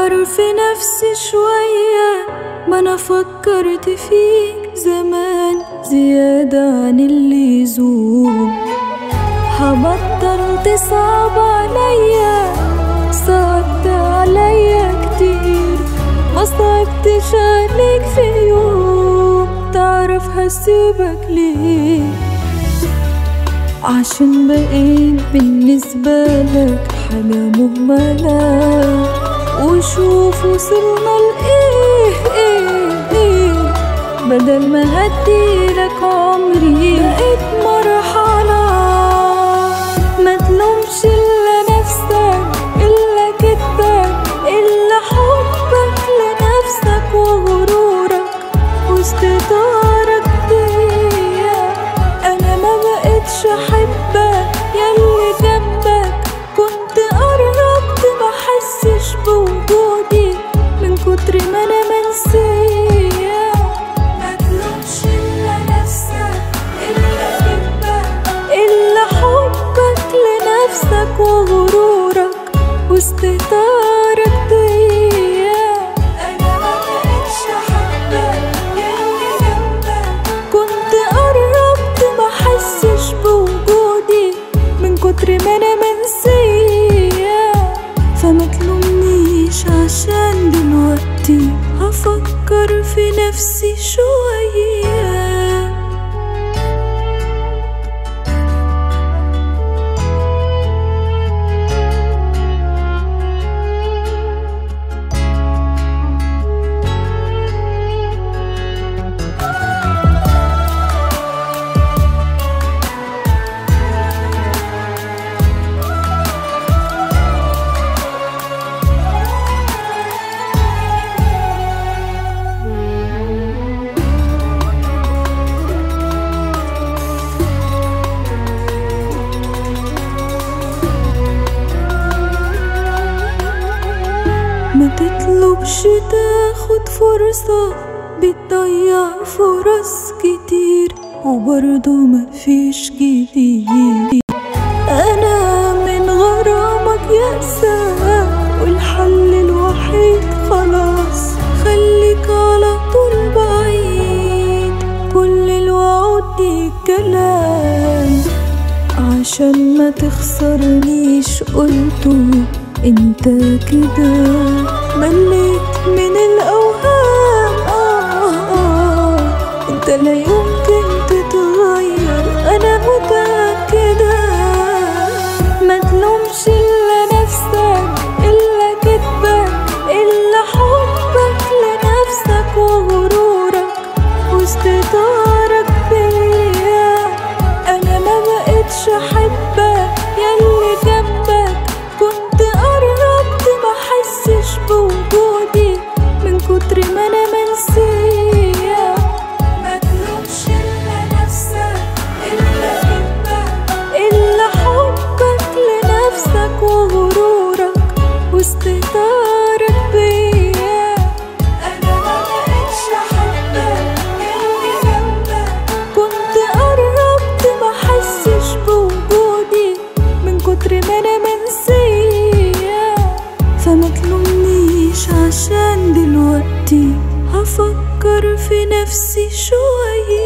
هفكر في نفسي شوية ما انا فكرت فيك زمان زيادة عن اللزوم هبطل تصعب عليا صعبت عليا كتير ما صعبتش عليك في يوم تعرف هسيبك ليه عشان بقيت بالنسبة لك حاجة مهملة وشوف وصلنا لإيه إيه إيه بدل ما هديلك عمري بقيت مرحلة ما تلومش إلا نفسك إلا كدبك إلا حبك لنفسك وغرورك واستدارك بيا أنا ما بقتش أحبك ياللي جنبك كنت قربت ما حسش بوجودي من كتر ما أنا منسية ما تلومش إلا نفسك إلا كدبك إلا حبك لنفسك وغرورك واستهتارك بيا أنا ما بقتش أحبك ياللي جنبك كنت قربت ما حسش بوجودي من كتر ما أنا منسية فما تلومنيش عشان دلوقتي هفكر في نفسي شوية ما تطلبش تاخد فرصة بتضيع فرص كتير وبرضه مفيش جديد أنا من غرامك يأسى والحل الوحيد خلاص خليك على طول بعيد كل الوعود دي كلام عشان ما تخسرنيش قلته انت كده مليت من الاوهام آه آه انت لا يمكن تتغير انا متأكدة ما تلومش الا نفسك الا كدبك الا حبك لنفسك وغرورك واستدارك بيا انا ما بقتش احبك ياللي جنبك كنت قربت ما حسش بوجودي من كتر ما انا منسية ما تلومش الا نفسك الا كدبك الا حبك لنفسك وغرورك واستهتارك بيا انا ما بقتش احبك ياللي جنبك كنت قربت ما حسش بوجودي من كتر ما انا منسية فما تلومنيش عشان دلوقتي هفكر في نفسي شوية